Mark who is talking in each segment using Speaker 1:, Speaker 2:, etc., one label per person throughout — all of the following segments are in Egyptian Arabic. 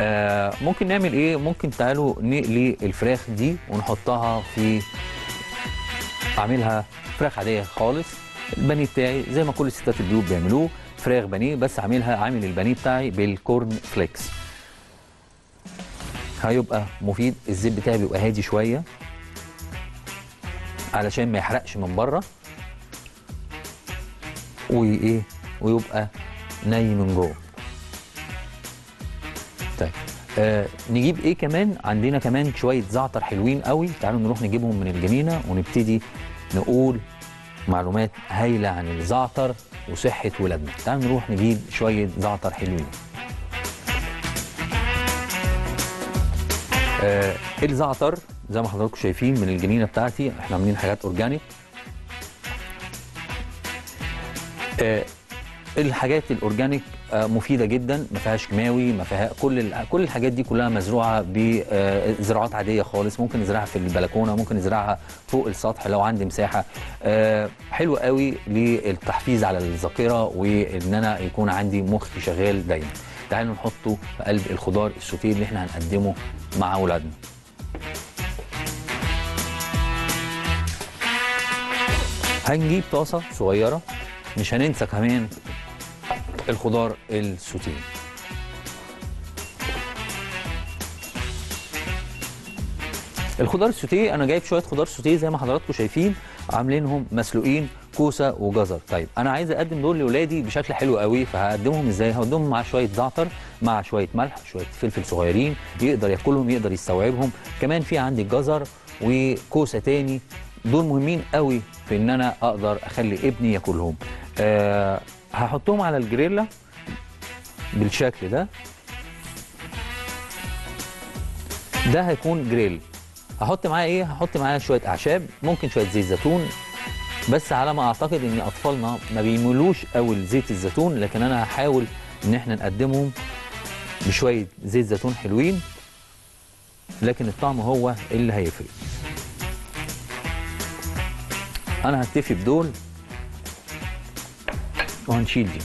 Speaker 1: آه ممكن نعمل ايه ممكن تعالوا نقلي الفراخ دي ونحطها في اعملها فراخ عاديه خالص البانيه بتاعي زي ما كل ستات البيوت بيعملوه فراخ بانيه بس عاملها عامل البانيه بتاعي بالكورن فليكس هيبقى مفيد الزيت بتاعي بيبقى هادي شويه علشان ما يحرقش من بره وايه ويبقى ني من جوه طيب آه نجيب ايه كمان عندنا كمان شويه زعتر حلوين قوي تعالوا نروح نجيبهم من الجنينه ونبتدي نقول معلومات هايله عن الزعتر وصحه ولادنا تعالوا نروح نجيب شويه زعتر حلوين آه الزعتر زي ما حضراتكم شايفين من الجنينه بتاعتي احنا عاملين حاجات اورجانيك آه الحاجات الاورجانيك آه مفيده جدا ما فيهاش كيماوي ما فيها كل ال- كل الحاجات دي كلها مزروعه بزراعات عاديه خالص ممكن نزرعها في البلكونه ممكن نزرعها فوق السطح لو عندي مساحه آه حلو قوي للتحفيز على الذاكره وان انا يكون عندي مخي شغال دايما تعالوا نحطه في قلب الخضار السوتيه اللي احنا هنقدمه مع اولادنا هنجيب طاسه صغيره مش هننسى كمان الخضار السوتيه الخضار السوتيه انا جايب شويه خضار سوتيه زي ما حضراتكم شايفين عاملينهم مسلوقين كوسه وجزر طيب انا عايز اقدم دول لاولادي بشكل حلو قوي فهقدمهم ازاي هقدمهم مع شويه زعتر مع شويه ملح شويه فلفل صغيرين يقدر ياكلهم يقدر يستوعبهم كمان في عندي جزر وكوسه تاني دول مهمين قوي في ان انا اقدر اخلي ابني ياكلهم أه هحطهم على الجريلا بالشكل ده ده هيكون جريل هحط معاه ايه هحط معاه شويه اعشاب ممكن شويه زيت زيتون بس على ما اعتقد ان اطفالنا ما بيميلوش قوي لزيت الزيتون لكن انا هحاول ان احنا نقدمهم بشويه زيت زيتون حلوين لكن الطعم هو اللي هيفرق انا هكتفي بدول وهنشيل دي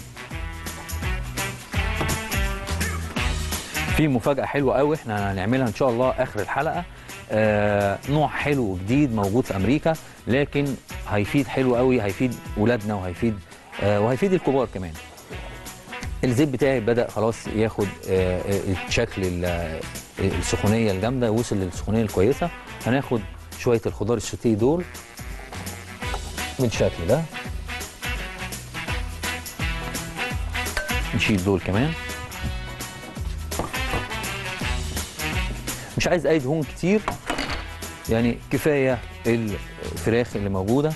Speaker 1: في مفاجأة حلوة قوي احنا هنعملها ان شاء الله اخر الحلقة آه نوع حلو جديد موجود في امريكا لكن هيفيد حلو قوي هيفيد ولادنا وهيفيد آه وهيفيد الكبار كمان الزيت بتاعي بدأ خلاص ياخد آه آه، شكل ال- السخونية الجامدة وصل للسخونية الكويسة هناخد شوية الخضار السوتيه دول بالشكل ده نشيل دول كمان مش عايز اي دهون كتير يعني كفايه الفراخ اللي موجوده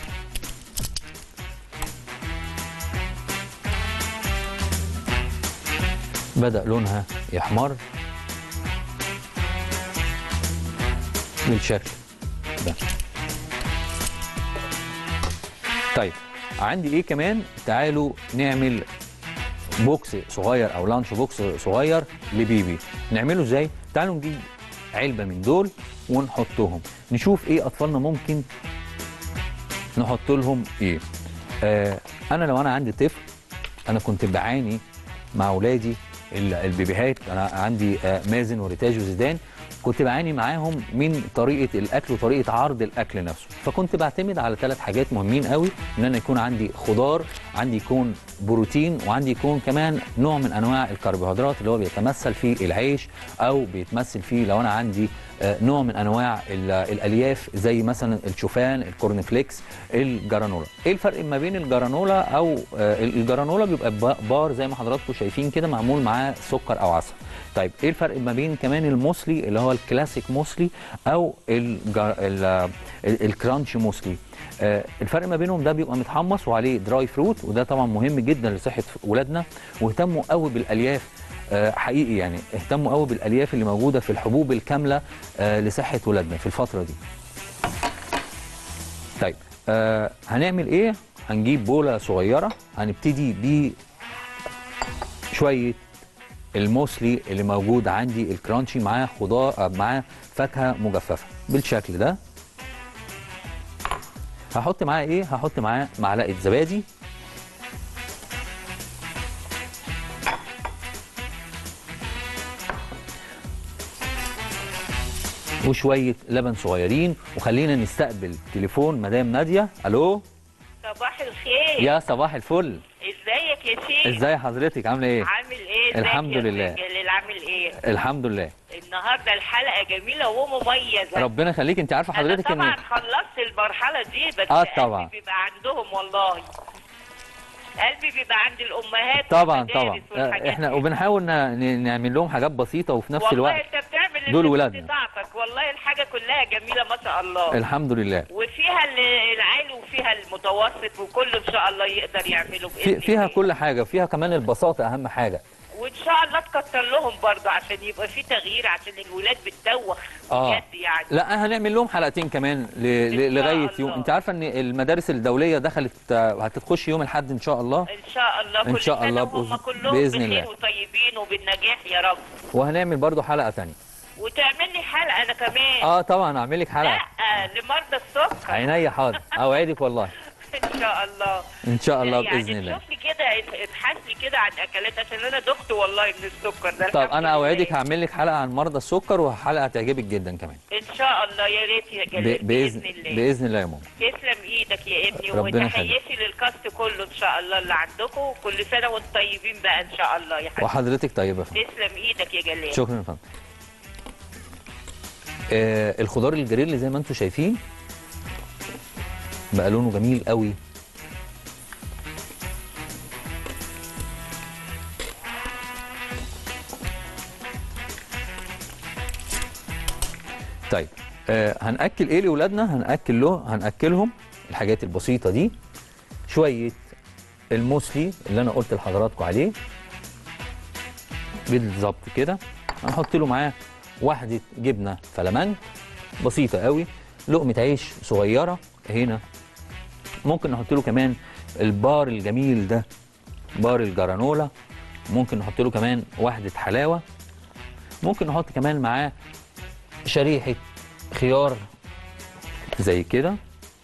Speaker 1: بدا لونها يحمر بالشكل ده طيب عندي ايه كمان تعالوا نعمل بوكس صغير او لانش بوكس صغير لبيبي نعمله ازاي تعالوا نجيب علبه من دول ونحطهم نشوف ايه اطفالنا ممكن نحط لهم ايه آه انا لو انا عندي طفل انا كنت بعاني مع اولادي ال- البيبيهات انا عندي آه مازن وريتاج وزيدان كنت بعاني معاهم من طريقه الاكل وطريقه عرض الاكل نفسه فكنت بعتمد على ثلاث حاجات مهمين قوي ان انا يكون عندي خضار عندي يكون بروتين وعندي يكون كمان نوع من انواع الكربوهيدرات اللي هو بيتمثل في العيش او بيتمثل فيه لو انا عندي آه، نوع من انواع ال- الالياف زي مثلا الشوفان الكورن فليكس الجرانولا ايه الفرق ما بين الجرانولا او آه، الجرانولا بيبقى ب- بار زي ما حضراتكم شايفين كده معمول معاه سكر او عسل طيب ايه الفرق ما بين كمان الموسلي اللي هو الكلاسيك موسلي او الجر... ال... ال... الكرانش موسلي آه الفرق ما بينهم ده بيبقى متحمص وعليه دراي فروت وده طبعا مهم جدا لصحه ولادنا واهتموا قوي بالالياف آه حقيقي يعني اهتموا قوي بالالياف اللي موجوده في الحبوب الكامله آه لصحه ولادنا في الفتره دي طيب آه هنعمل ايه هنجيب بوله صغيره هنبتدي ب شويه الموسلي اللي موجود عندي الكرانشي معاه خضار آه، معاه فاكهه مجففه بالشكل ده هحط معاه ايه هحط معاه معلقه زبادي وشويه لبن صغيرين وخلينا نستقبل تليفون مدام ناديه الو
Speaker 2: صباح الخير
Speaker 1: يا صباح الفل
Speaker 2: ازيك يا شيخ
Speaker 1: ازاي حضرتك عامله ايه
Speaker 2: عامل ايه ازيك
Speaker 1: الحمد
Speaker 2: يا
Speaker 1: لله.
Speaker 2: أستاذ جلال عامل ايه
Speaker 1: الحمد لله
Speaker 2: النهارده الحلقه جميله ومميزه
Speaker 1: ربنا يخليك انت عارفه حضرتك
Speaker 2: انا طبعا
Speaker 1: ان
Speaker 2: خلصت المرحله دي بس
Speaker 1: آه طبعا.
Speaker 2: قلبي بيبقى عندهم والله قلبي بيبقى عند الامهات
Speaker 1: طبعا
Speaker 2: والمدارس
Speaker 1: طبعا
Speaker 2: والحاجات
Speaker 1: احنا
Speaker 2: دي.
Speaker 1: وبنحاول ن- ن- نعمل لهم حاجات بسيطه وفي نفس
Speaker 2: والله
Speaker 1: الوقت
Speaker 2: انت بتعمل اللي
Speaker 1: دول
Speaker 2: في
Speaker 1: ولادنا.
Speaker 2: استطاعتك والله الحاجه كلها جميله ما شاء الله
Speaker 1: الحمد لله
Speaker 2: وفيها ال- العالي وفيها المتوسط وكله ان شاء الله يقدر يعمله باذن
Speaker 1: في فيها
Speaker 2: الله.
Speaker 1: كل حاجه فيها كمان البساطه اهم حاجه
Speaker 2: وان شاء الله تكتر لهم برضه عشان يبقى في تغيير عشان الولاد بتدوخ
Speaker 1: اه
Speaker 2: بجد يعني
Speaker 1: لا هنعمل لهم حلقتين كمان ل... ل...
Speaker 2: إن شاء
Speaker 1: لغايه يوم
Speaker 2: الله.
Speaker 1: انت عارفه ان المدارس الدوليه دخلت آه، هتخش يوم الاحد ان شاء الله
Speaker 2: ان شاء الله
Speaker 1: إن
Speaker 2: كل
Speaker 1: شاء
Speaker 2: سنة
Speaker 1: الله
Speaker 2: وهم
Speaker 1: بإذن-
Speaker 2: كلهم
Speaker 1: بإذن
Speaker 2: بخير
Speaker 1: الله.
Speaker 2: وطيبين وبالنجاح يا رب
Speaker 1: وهنعمل برضو حلقه تانية
Speaker 2: وتعمل لي حلقه انا كمان
Speaker 1: اه طبعا اعمل لك حلقه
Speaker 2: لا لمرضى السكر
Speaker 1: عينيا حاضر اوعدك والله
Speaker 2: ان شاء الله
Speaker 1: ان شاء الله
Speaker 2: يعني
Speaker 1: باذن الله
Speaker 2: شوف لي كده ابحث لي كده عن اكلات عشان انا دخت والله من السكر ده
Speaker 1: طب
Speaker 2: الحمد
Speaker 1: انا
Speaker 2: لله.
Speaker 1: اوعدك هعمل لك حلقه عن مرضى السكر وحلقه تعجبك جدا كمان
Speaker 2: ان شاء الله يا ريت يا
Speaker 1: ب...
Speaker 2: جلال
Speaker 1: باذن
Speaker 2: باذن الله
Speaker 1: باذن الله يا ماما
Speaker 2: تسلم ايدك يا ابني
Speaker 1: ربنا يخليك.
Speaker 2: وتحياتي للكاست كله ان شاء الله اللي عندكم وكل سنه وانتم طيبين بقى ان شاء الله يا حبيبي
Speaker 1: وحضرتك طيبه يا فندم
Speaker 2: تسلم ايدك يا جلال
Speaker 1: شكرا يا فندم آه الخضار الجريل زي ما انتم شايفين بقى لونه جميل قوي طيب آه هنأكل ايه لاولادنا هنأكل له هنأكلهم الحاجات البسيطة دي شوية الموسلي اللي انا قلت لحضراتكم عليه بالظبط كده هنحط له معاه واحدة جبنة فلامنك بسيطة قوي لقمة عيش صغيرة هنا ممكن نحط له كمان البار الجميل ده بار الجرانولا ممكن نحط له كمان واحدة حلاوة ممكن نحط كمان معاه شريحة خيار زي كده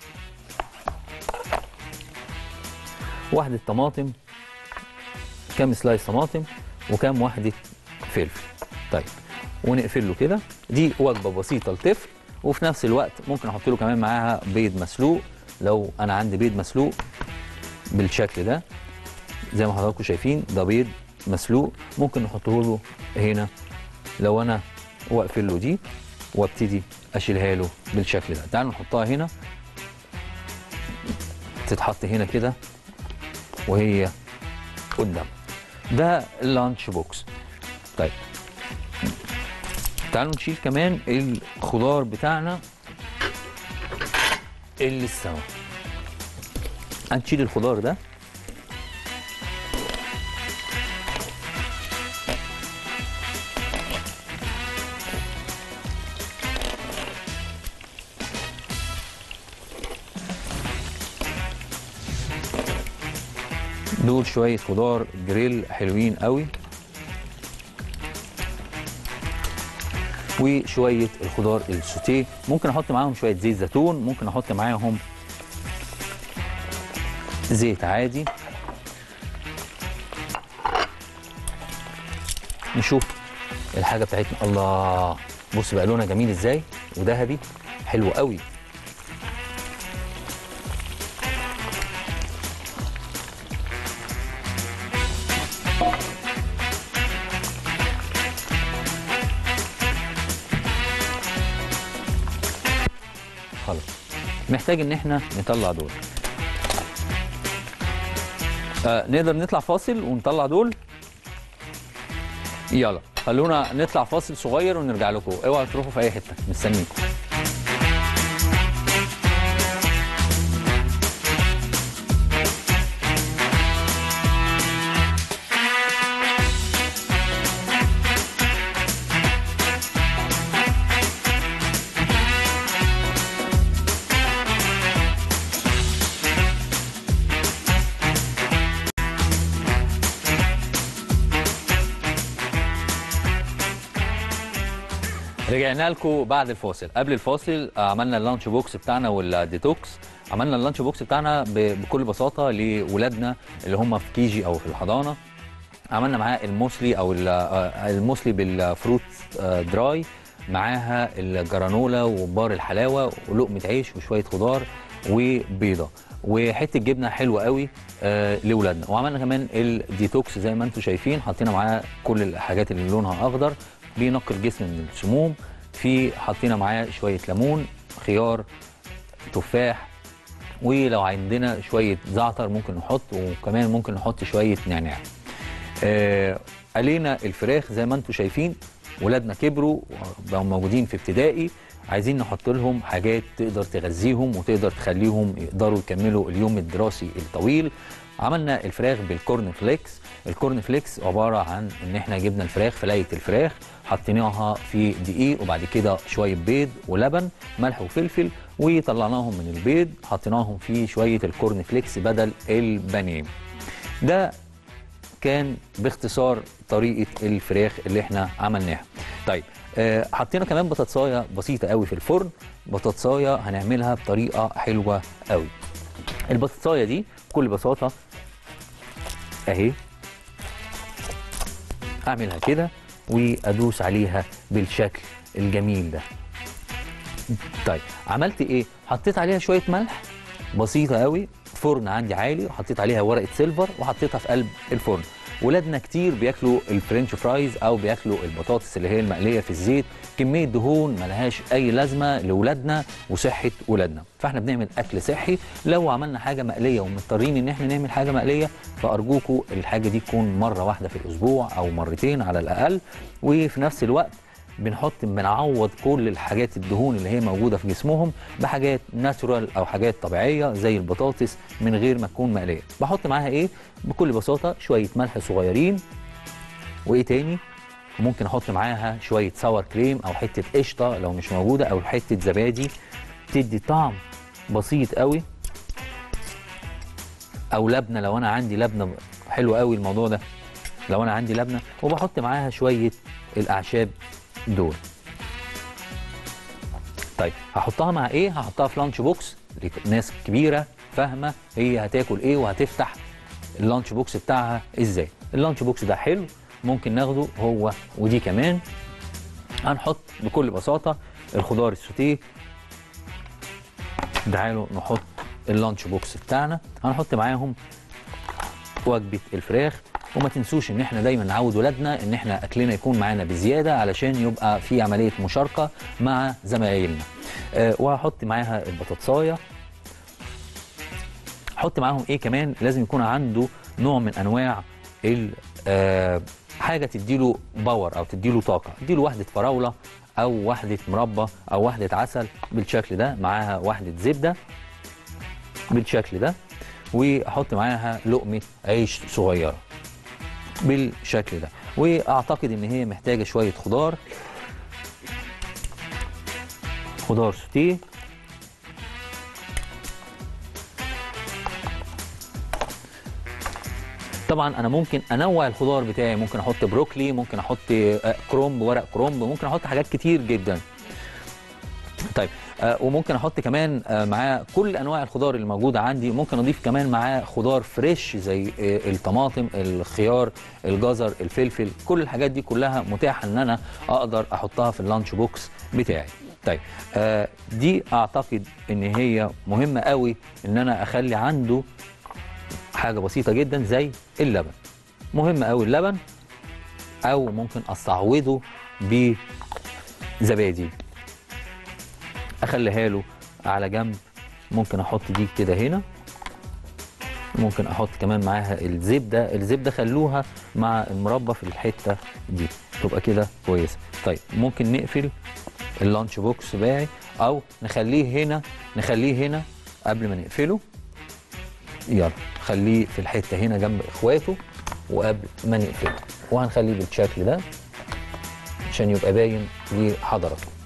Speaker 1: واحدة طماطم كام سلايس طماطم وكام واحدة فلفل طيب ونقفل له كده دي وجبة بسيطة لطفل وفي نفس الوقت ممكن احط له كمان معاها بيض مسلوق لو انا عندي بيض مسلوق بالشكل ده زي ما حضراتكم شايفين ده بيض مسلوق ممكن نحطه له هنا لو انا واقفل له دي وابتدي اشيلها له بالشكل ده تعالوا نحطها هنا تتحط هنا كده وهي قدام ده اللانش بوكس طيب تعالوا نشيل كمان الخضار بتاعنا اللي استوى هنشيل الخضار ده دول شوية خضار جريل حلوين قوي وشوية الخضار السوتيه ممكن احط معاهم شوية زيت زيتون ممكن احط معاهم زيت عادي نشوف الحاجة بتاعتنا الله بص بقى لونها جميل ازاي وذهبي حلو قوي خلاص محتاج ان احنا نطلع دول آه نقدر نطلع فاصل ونطلع دول يلا خلونا نطلع فاصل صغير ونرجع لكم اوعوا تروحوا في اي حته مستنيكم رجعنا لكم بعد الفاصل قبل الفاصل آه، عملنا اللانش بوكس بتاعنا والديتوكس عملنا اللانش بوكس بتاعنا ب- بكل بساطه لولادنا اللي هم في كيجي او في الحضانه عملنا معاه الموسلي او ال- آه، الموسلي بالفروت آه، دراي معاها الجرانولا وبار الحلاوه ولقمه عيش وشويه خضار وبيضه وحته جبنه حلوه قوي آه لاولادنا وعملنا كمان الديتوكس زي ما انتم شايفين حطينا معاه كل الحاجات اللي لونها اخضر بينقي الجسم من السموم في حطينا معاه شويه ليمون خيار تفاح ولو عندنا شويه زعتر ممكن نحط وكمان ممكن نحط شويه نعناع آه قلينا الفراخ زي ما انتم شايفين ولادنا كبروا بقوا موجودين في ابتدائي عايزين نحط لهم حاجات تقدر تغذيهم وتقدر تخليهم يقدروا يكملوا اليوم الدراسي الطويل عملنا الفراخ بالكورن فليكس الكورن فليكس عباره عن ان احنا جبنا الفراخ فلايه الفراخ حطيناها في دقيق وبعد كده شويه بيض ولبن ملح وفلفل وطلعناهم من البيض حطيناهم في شويه الكورن فليكس بدل البانيه ده كان باختصار طريقه الفراخ اللي احنا عملناها طيب آه حطينا كمان بطاطسايه بسيطه قوي في الفرن بطاطسايه هنعملها بطريقه حلوه قوي البطاطسايه دي بكل بساطه اهي اعملها كده وادوس عليها بالشكل الجميل ده طيب عملت ايه حطيت عليها شويه ملح بسيطه قوي فرن عندي عالي وحطيت عليها ورقه سيلفر وحطيتها في قلب الفرن ولادنا كتير بياكلوا الفرنش فرايز او بياكلوا البطاطس اللي هي المقليه في الزيت كميه دهون ملهاش اي لازمه لاولادنا وصحه ولادنا فاحنا بنعمل اكل صحي لو عملنا حاجه مقليه ومضطرين ان احنا نعمل حاجه مقليه فارجوكم الحاجه دي تكون مره واحده في الاسبوع او مرتين على الاقل وفي نفس الوقت بنحط بنعوض كل الحاجات الدهون اللي هي موجوده في جسمهم بحاجات ناتورال او حاجات طبيعيه زي البطاطس من غير ما تكون مقليه بحط معاها ايه بكل بساطه شويه ملح صغيرين وايه تاني ممكن احط معاها شويه ساور كريم او حته قشطه لو مش موجوده او حته زبادي تدي طعم بسيط قوي او لبنه لو انا عندي لبنه حلو قوي الموضوع ده لو انا عندي لبنه وبحط معاها شويه الاعشاب دول طيب هحطها مع ايه هحطها في لانش بوكس لناس كبيره فاهمه هي هتاكل ايه وهتفتح اللانش بوكس بتاعها ازاي اللانش بوكس ده حلو ممكن ناخده هو ودي كمان هنحط بكل بساطه الخضار السوتيه تعالوا نحط اللانش بوكس بتاعنا هنحط معاهم وجبه الفراخ وما تنسوش ان احنا دايما نعود ولادنا ان احنا اكلنا يكون معانا بزياده علشان يبقى في عمليه مشاركه مع زمايلنا أه وهحط معاها البطاطسايه حط معاهم ايه كمان لازم يكون عنده نوع من انواع ال أه حاجه تديله باور او تديله طاقه اديله واحده فراوله او واحده مربى او واحده عسل بالشكل ده معاها واحده زبده بالشكل ده واحط معاها لقمه عيش صغيره بالشكل ده واعتقد ان هي محتاجه شويه خضار خضار سوتيه طبعا انا ممكن انوع الخضار بتاعي ممكن احط بروكلي ممكن احط كرومب ورق كرومب ممكن احط حاجات كتير جدا طيب آه وممكن احط كمان آه معاه كل انواع الخضار اللي موجوده عندي ممكن اضيف كمان معاه خضار فريش زي آه الطماطم الخيار الجزر الفلفل كل الحاجات دي كلها متاحه ان انا اقدر احطها في اللانش بوكس بتاعي طيب آه دي اعتقد ان هي مهمه قوي ان انا اخلي عنده حاجه بسيطه جدا زي اللبن مهم قوي اللبن او ممكن استعوضه بزبادي اخليها له على جنب ممكن احط دي كده هنا ممكن احط كمان معاها الزبده الزبده خلوها مع المربى في الحته دي تبقى كده كويسه طيب ممكن نقفل اللانش بوكس بتاعي او نخليه هنا نخليه هنا قبل ما نقفله يلا خليه في الحته هنا جنب اخواته وقبل ما نقفله وهنخليه بالشكل ده عشان يبقى باين لحضراتكم